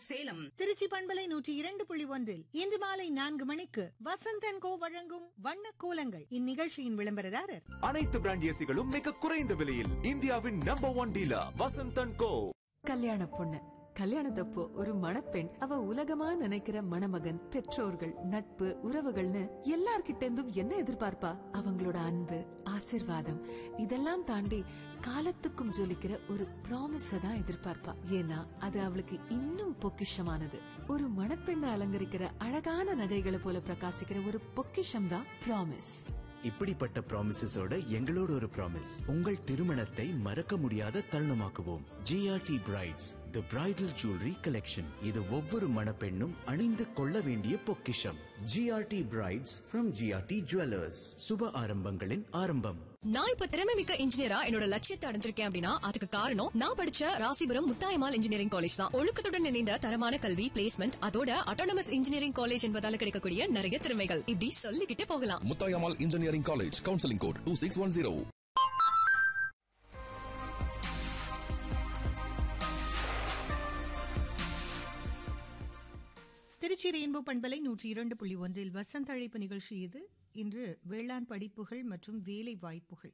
road Salem Trichy பண்பலை நூற்றி இரண்டு புள்ளி ஒன்றில் இன்று மாலை நான்கு மணிக்கு வசந்தன் கோ வழங்கும் வண்ண கோலங்கள் இந்நிகழ்ச்சியின் விளம்பரதாரர் அனைத்து பிராண்ட் ஏசிகளும் மிக குறைந்த விலையில் இந்தியாவின் number one dealer Vasanthan co கல்யாண பொண்ணு கல்யாணத்தப்போ ஒரு மணப்பெண் அவ உலகமா நினைக்கிற மணமகன் பெற்றோர்கள் நட்பு உறவுகள்னு எல்லார்கிட்ட இருந்தும் என்ன எதிர்பார்ப்பா அவங்களோட அன்பு ஆசிர்வாதம் இதெல்லாம் தாண்டி காலத்துக்கும் ஜொலிக்கிற ஒரு ப்ராமிஸ தான் எதிர்பார்ப்பா ஏன்னா அது அவளுக்கு இன்னும் பொக்கிஷமானது ஒரு மணப்பெண்ணை அலங்கரிக்கிற அழகான நகைகளை போல பிரகாசிக்கிற ஒரு பொக்கிஷம் தான் ப்ராமிஸ் இப்படிப்பட்ட ப்ராமிசஸோட எங்களோட ஒரு ப்ராமிஸ் உங்கள் திருமணத்தை மறக்க முடியாத தருணமாக்குவோம் GRT brides the bridal jewellery collection இது ஒவ்வொரு மணப்பெண்ணும் அணிந்து கொள்ள வேண்டிய பொக்கிஷம் GRT brides from GRT jewellers சுப ஆரம்பங்களின் ஆரம்பம் நான் இப்ப திறமை மிக்க இன்ஜினியரா என்னோட லட்சியத்தை அடைஞ்சிருக்கேன் அப்படின்னா அதுக்கு காரணம் நான் படிச்ச ராசிபுரம் முத்தாயமால் இன்ஜினியரிங் காலேஜ் தான் ஒழுக்கத்துடன் இணைந்த தரமான கல்வி பிளேஸ்மெண்ட் அதோட அட்டானமஸ் இன்ஜினியரிங் காலேஜ் என்பதால கிடைக்கக்கூடிய நிறைய திறமைகள் இப்படி சொல்லிக்கிட்டே போகலாம் Muthayammal engineering college counselling code two six one zero Trichy rainbow பண்பலை நூற்றி இரண்டு புள்ளி ஒன்றில் வசந்த அழைப்பு நிகழ்ச்சி இது இன்று வேளாண் படிப்புகள் மற்றும் வேலை வாய்ப்புகள்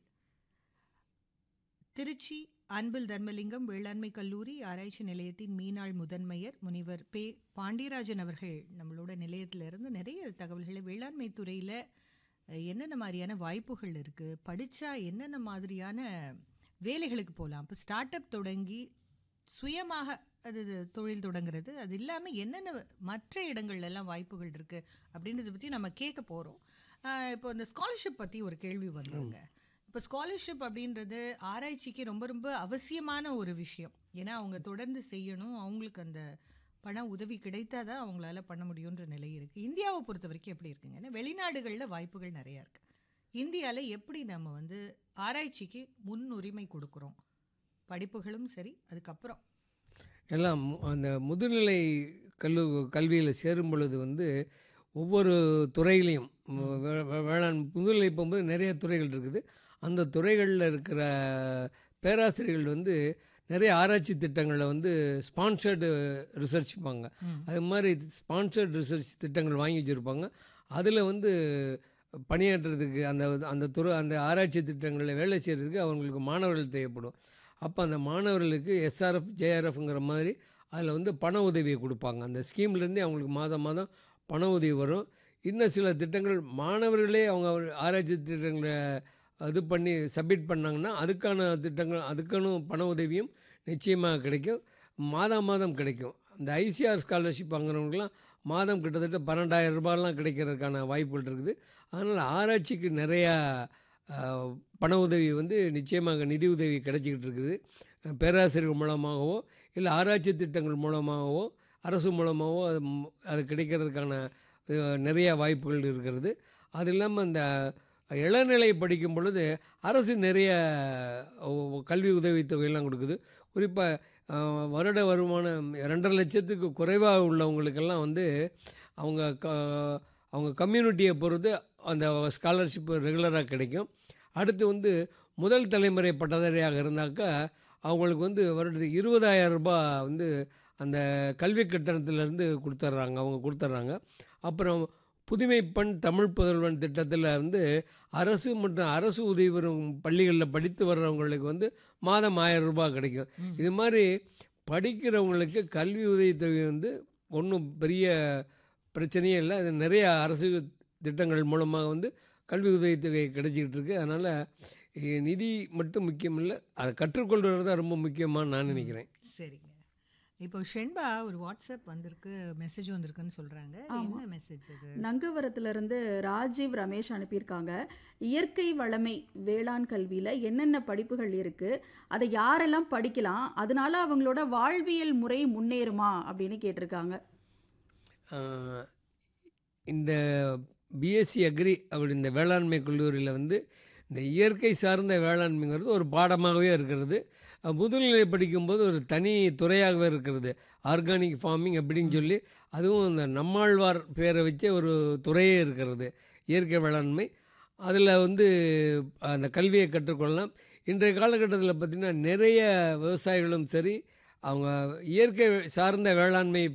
திருச்சி அன்பில் தர்மலிங்கம் வேளாண்மை கல்லூரி ஆராய்ச்சி நிலையத்தின் மீனாள் முதன்மையர் முனிவர் பே பாண்டியராஜன் அவர்கள் நம்மளோட நிலையத்திலிருந்து நிறைய தகவல்களை வேளாண்மை துறையில் என்னென்ன மாதிரியான வாய்ப்புகள் இருக்குது படித்தா என்னென்ன மாதிரியான வேலைகளுக்கு போகலாம் இப்போ ஸ்டார்ட் அப் தொடங்கி சுயமாக அது இது தொழில் தொடங்குறது அது இல்லாமல் என்னென்ன மற்ற இடங்கள்ல எல்லாம் வாய்ப்புகள் இருக்குது அப்படின்றத பற்றி நம்ம கேட்க போகிறோம் இப்போ இந்த ஸ்காலர்ஷிப் பற்றி ஒரு கேள்வி வந்தாங்க இப்போ ஸ்காலர்ஷிப் அப்படின்றது ஆராய்ச்சிக்கு ரொம்ப ரொம்ப அவசியமான ஒரு விஷயம் ஏன்னா அவங்க தொடர்ந்து செய்யணும் அவங்களுக்கு அந்த பண உதவி கிடைத்தா தான் அவங்களால பண்ண முடியுன்ற நிலை இருக்குது இந்தியாவை பொறுத்த வரைக்கும் எப்படி இருக்குங்க ஏன்னா வெளிநாடுகளில் வாய்ப்புகள் நிறையா இருக்குது இந்தியாவில் எப்படி நம்ம வந்து ஆராய்ச்சிக்கு முன்னுரிமை கொடுக்குறோம் படிப்புகளும் சரி அதுக்கப்புறம் எல்லாம் மு- அந்த முதுநிலை கல்லு கல்வியில் சேரும் பொழுது வந்து ஒவ்வொரு துறையிலையும் ம- வே- வே- வேளாண் முதுநிலை போகும்போது நிறைய துறைகள் இருக்குது அந்த துறைகளில் இருக்கிற பேராசிரியர்கள் வந்து நிறைய ஆராய்ச்சி திட்டங்களில் வந்து ஸ்பான்சர்டு ரிசர்ச் பாங்க அது மாதிரி ஸ்பான்சர்டு ரிசர்ச் திட்டங்கள் வாங்கி வச்சுருப்பாங்க அதில் வந்து பணியாற்றுறதுக்கு அந்த அந்த துறை அந்த ஆராய்ச்சி திட்டங்களில் வேலை செய்கிறதுக்கு அவங்களுக்கு மாணவர்கள் தேவைப்படும் அப்போ அந்த மாணவர்களுக்கு எஸ்ஆர்எஃப் ஜேஆர்எஃப்ங்கிற மாதிரி அதில் வந்து பண உதவியை கொடுப்பாங்க அந்த ஸ்கீம்லேருந்தே அவங்களுக்கு மாதம் மாதம் பண உதவி வரும் இன்னும் சில திட்டங்கள் மாணவர்களே அவங்க ஒரு ஆராய்ச்சி திட்டங்களை இது பண்ணி சப்மிட் பண்ணாங்கன்னா அதுக்கான திட்டங்கள் அதுக்கான பண உதவியும் நிச்சயமாக கிடைக்கும் மாதம் மாதம் கிடைக்கும் இந்த ஐசிஆர் ஸ்காலர்ஷிப் வாங்குறவங்களுக்குலாம் மாதம் கிட்டத்தட்ட பன்னெண்டாயிரம் ரூபாயெலாம் கிடைக்கிறதுக்கான வாய்ப்புகள் இருக்குது அதனால் ஆராய்ச்சிக்கு நிறையா ஆஹ், பண உதவி வந்து நிச்சயமாக நிதி உதவி கிடைச்சிக்கிட்டு இருக்குது அஹ், பேராசிரியர் மூலமாகவோ இல்லை ஆராய்ச்சி திட்டங்கள் மூலமாகவோ அரசு மூலமாகவோ அது ம்- அது கிடைக்கிறதுக்கான அஹ், நிறைய வாய்ப்புகள் இருக்கிறது அது இல்லாமல் அந்த இளநிலை படிக்கும் பொழுது அரசு நிறைய அஹ், கல்வி உதவித்தொகையெல்லாம் கொடுக்குது குறிப்பாக வருட வருமானம் ரெண்டரை லட்சத்துக்கு குறைவாக உள்ளவங்களுக்கெல்லாம் வந்து அவங்க க அவங்க கம்யூனிட்டியை பொறுத்து அந்த ஸ்காலர்ஷிப் ரெகுலராக கிடைக்கும் அடுத்து வந்து முதல் தலைமுறை பட்டதாரியாக இருந்தாக்கா அவங்களுக்கு வந்து வருடத்துக்கு இருபதாயிரம் ரூபாய் வந்து அந்த கல்வி கட்டணத்திலேருந்து கொடுத்துட்றாங்க அவங்க கொடுத்துட்றாங்க அப்புறம் புதுமை பெண் தமிழ் புதல்வன் திட்டத்தில் வந்து அரசு மற்றும் அரசு உதவி பெறும் பள்ளிகளில் படித்து வர்றவங்களுக்கு வந்து மாதம் ஆயிரம் ரூபாய் கிடைக்கும் இது மாதிரி படிக்கிறவங்களுக்கு கல்வி உதவித்தொகை வந்து ஒன்றும் பெரிய பிரச்சனையே இல்லை அது நிறைய அரசு திட்டங்கள் மூலமாக வந்து கல்வி உதவித்தொகை கிடைச்சிக்கிட்டு இருக்கு அதனால் நிதி மட்டும் முக்கியம் இல்லை அதை கற்றுக்கொள்வது தான் ரொம்ப முக்கியமாக நான் நினைக்கிறேன் சரிங்க இப்போ ஷென்பா ஒரு வாட்ஸ்அப் வந்திருக்கு மெசேஜ் வந்திருக்குன்னு சொல்கிறாங்க என்ன மெசேஜ் அது நங்கவரத்திலிருந்து ராஜீவ் ரமேஷ் அனுப்பியிருக்காங்க இயற்கை வளமை வேளாண் கல்வியில் என்னென்ன படிப்புகள் இருக்குது அதை யாரெல்லாம் படிக்கலாம் அதனால அவங்களோட வாழ்வியல் முறை முன்னேறுமா அப்படின்னு கேட்டிருக்காங்க ஆஹ், இந்த பிஎஸ்சி அக்ரி அப்படி இந்த வேளாண்மை கல்லூரியில் வந்து இந்த இயற்கை சார்ந்த வேளாண்மைங்கிறது ஒரு பாடமாகவே இருக்கிறது அஹ், முதுநிலை படிக்கும்போது ஒரு தனி துறையாகவே இருக்கிறது ஆர்கானிக் ஃபார்மிங் அப்படின்னு சொல்லி அதுவும் இந்த நம்மாழ்வார் பேரை வச்ச ஒரு துறையே இருக்கிறது இயற்கை வேளாண்மை அதில் வந்து அந்த கல்வியை கற்றுக்கொள்ளலாம் இன்றைய காலகட்டத்தில் பார்த்திங்கன்னா நிறைய விவசாயிகளும் சரி அவங்க இயற்கை சார்ந்த வேளாண்மை